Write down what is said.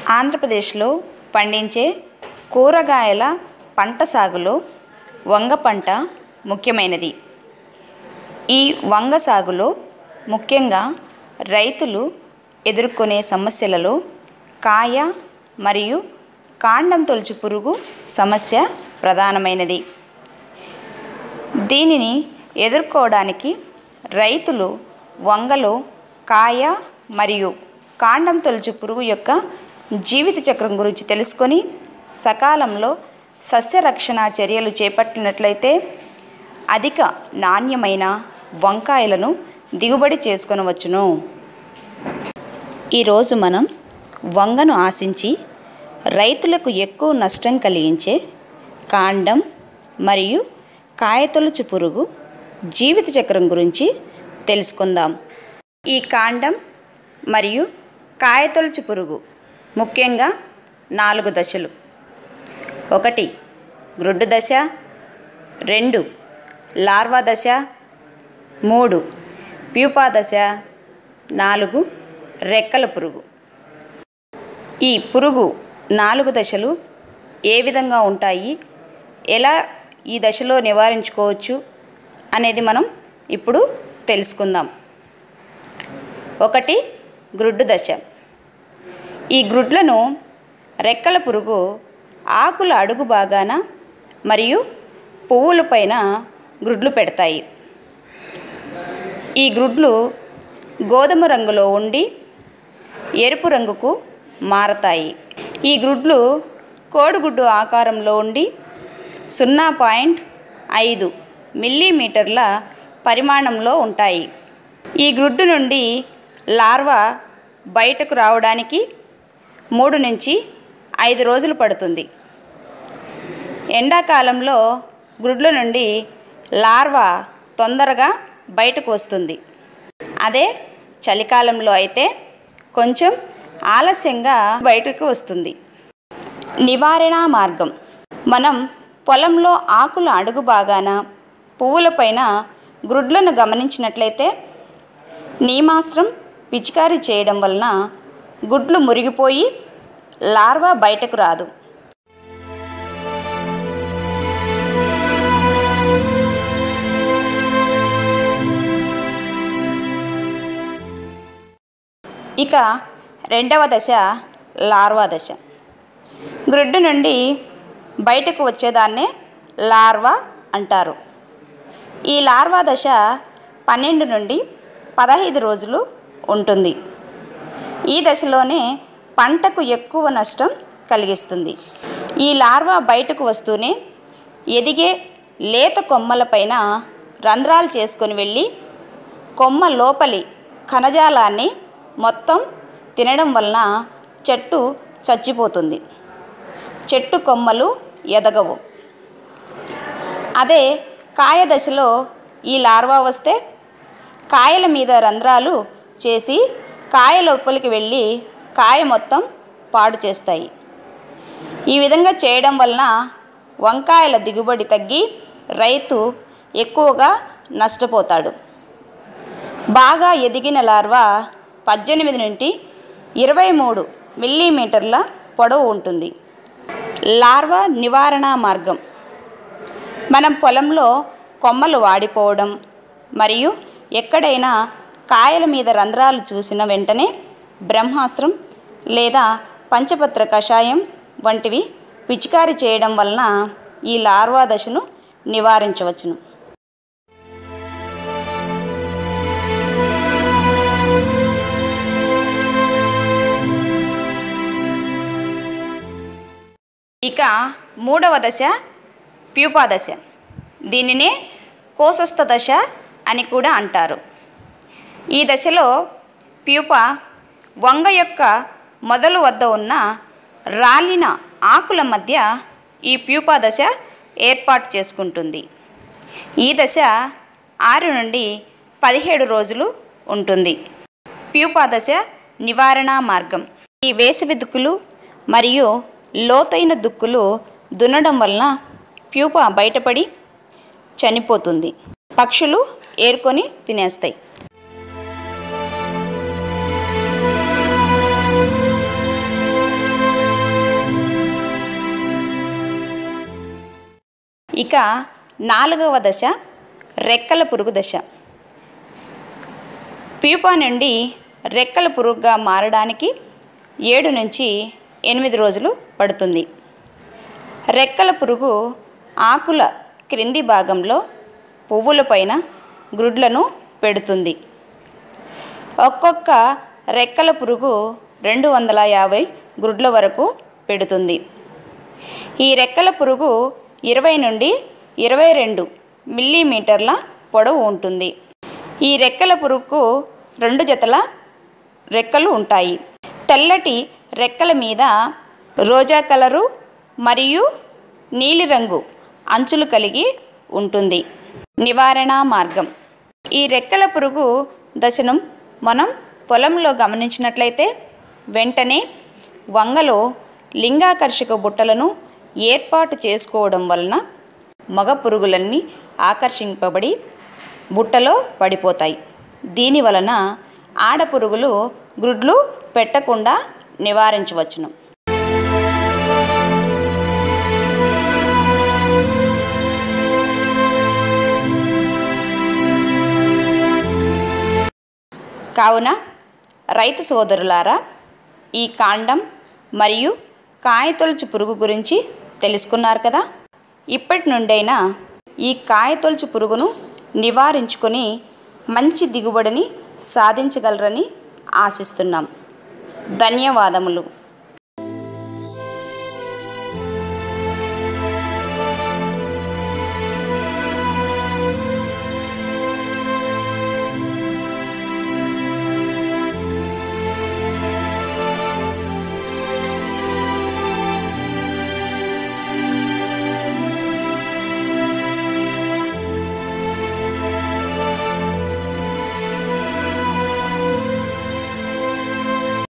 ఆంధ్రప్రదేశ్లో పండించే కూరగాయల పంట సాగులో వంగ పంట ముఖ్యమైనది ఈ వంగ సాగులో ముఖ్యంగా రైతులు ఎదుర్కొనే సమస్యలలో కాయ మరియు కాండం తొలుచు పురుగు సమస్య ప్రధానమైనది దీనిని ఎదుర్కోవడానికి రైతులు వంగలో కాయ మరియు కాండం తొలుచు పురుగు యొక్క జీవిత చక్రం గురించి తెలుసుకొని సకాలంలో సస్యరక్షణ చర్యలు చేపట్టినట్లయితే అధిక నాణ్యమైన వంకాయలను దిగుబడి చేసుకొనవచ్చును ఈరోజు మనం వంగను ఆశించి రైతులకు ఎక్కువ నష్టం కలిగించే కాండం మరియు కాయతొలుచు పురుగు జీవిత చక్రం గురించి తెలుసుకుందాం ఈ కాండం మరియు కాయతొలుచు పురుగు ముఖ్యంగా నాలుగు దశలు ఒకటి గ్రుడ్డు దశ రెండు లార్వా దశ మూడు ప్యూపా దశ నాలుగు రెక్కల పురుగు ఈ పురుగు నాలుగు దశలు ఏ విధంగా ఉంటాయి ఎలా ఈ దశలో నివారించుకోవచ్చు అనేది మనం ఇప్పుడు తెలుసుకుందాం ఒకటి గ్రుడ్డు దశ ఈ గ్రుడ్లను రెక్కల పురుగు ఆకుల అడుగు భాగాన మరియు పువ్వులపైన గ్రుడ్లు పెడతాయి ఈ గ్రుడ్లు గోధుమ రంగులో ఉండి ఎరుపు రంగుకు మారతాయి ఈ గ్రుడ్లు కోడిగుడ్డు ఆకారంలో ఉండి సున్నా పాయింట్ ఐదు మిల్లీమీటర్ల పరిమాణంలో ఉంటాయి ఈ గ్రుడ్డు నుండి లార్వా బయటకు రావడానికి మూడు నుంచి ఐదు రోజులు పడుతుంది ఎండాకాలంలో గ్రుడ్ల నుండి లార్వా తొందరగా బయటకు వస్తుంది అదే చలికాలంలో అయితే కొంచెం ఆలస్యంగా బయటకు వస్తుంది నివారణ మార్గం మనం పొలంలో ఆకుల అడుగు భాగాన పువ్వులపైన గ్రుడ్లను గమనించినట్లయితే నీమాస్త్రం పిచికారీ చేయడం వలన గుడ్లు మురిగిపోయి లార్వా బయటకు రాదు ఇక రెండవ దశ లార్వా దశ గ్రుడ్డు నుండి బయటకు వచ్చేదాన్నే లార్వా అంటారు ఈ లార్వా దశ పన్నెండు నుండి పదహైదు రోజులు ఉంటుంది ఈ దశలోనే పంటకు ఎక్కువ నష్టం కలిగిస్తుంది ఈ లార్వా బయటకు వస్తూనే ఎదిగే లేత కొమ్మలపైన రంధ్రాలు చేసుకొని వెళ్ళి కొమ్మ లోపలి కణజాలాన్ని మొత్తం తినడం వలన చెట్టు చచ్చిపోతుంది చెట్టు కొమ్మలు ఎదగవు అదే కాయ దశలో ఈ లార్వా వస్తే కాయల మీద రంధ్రాలు చేసి కాయ లోపలికి వెళ్ళి కాయ మొత్తం పాడు చేస్తాయి ఈ విధంగా చేయడం వలన వంకాయల దిగుబడి తగ్గి రైతు ఎక్కువగా నష్టపోతాడు బాగా ఎదిగిన లార్వా పద్దెనిమిది నుండి ఇరవై మూడు మిల్లీమీటర్ల పొడవు ఉంటుంది లార్వా నివారణ మార్గం మనం పొలంలో కొమ్మలు వాడిపోవడం మరియు ఎక్కడైనా కాయల మీద రంధ్రాలు చూసిన వెంటనే బ్రహ్మాస్త్రం లేదా పంచపత్ర కషాయం వంటివి పిచికారీ చేయడం వలన ఈ లార్వా దశను నివారించవచ్చును ఇక మూడవ దశ ప్యూపా దశ దీనినే కోసస్థ దశ అని కూడా అంటారు ఈ దశలో ప్యూప వంగ యొక్క మొదలు వద్ద ఉన్న రాలిన ఆకుల మధ్య ఈ ప్యూపా దశ ఏర్పాటు చేసుకుంటుంది ఈ దశ ఆరు నుండి పదిహేడు రోజులు ఉంటుంది ప్యూపా దశ నివారణ మార్గం ఈ వేసవి దుక్కులు మరియు లోతైన దుక్కులు దున్నడం వలన ప్యూప బయటపడి చనిపోతుంది పక్షులు ఏరుకొని తినేస్తాయి ఇక నాలుగవ దశ రెక్కల పురుగు దశ ప్యూపా నుండి రెక్కల పురుగుగా మారడానికి ఏడు నుంచి ఎనిమిది రోజులు పడుతుంది రెక్కల పురుగు ఆకుల క్రింది భాగంలో పువ్వులపైన గ్రుడ్లను పెడుతుంది ఒక్కొక్క రెక్కల పురుగు రెండు వందల యాభై గ్రుడ్ల వరకు పెడుతుంది ఈ రెక్కల పురుగు ఇరవై నుండి ఇరవై రెండు మిల్లీమీటర్ల పొడవు ఉంటుంది ఈ రెక్కల పురుగుకు రెండు జతల రెక్కలు ఉంటాయి తెల్లటి రెక్కల మీద రోజా కలరు మరియు నీలిరంగు అంచులు కలిగి ఉంటుంది నివారణ మార్గం ఈ రెక్కల పురుగు దశను మనం పొలంలో గమనించినట్లయితే వెంటనే వంగలో లింగాకర్షక బుట్టలను ఏర్పాటు చేసుకోవడం వలన మగ పురుగులన్నీ ఆకర్షింపబడి బుట్టలో పడిపోతాయి దీని వలన ఆడపురుగులు గ్రుడ్లు పెట్టకుండా నివారించవచ్చును కావున రైతు సోదరులారా ఈ కాండం మరియు కాయతొలుచు పురుగు గురించి తెలుసుకున్నారు కదా ఇప్పటి నుండైనా ఈ కాయతొలుచు పురుగును నివారించుకొని మంచి దిగుబడిని సాధించగలరని ఆశిస్తున్నాం ధన్యవాదములు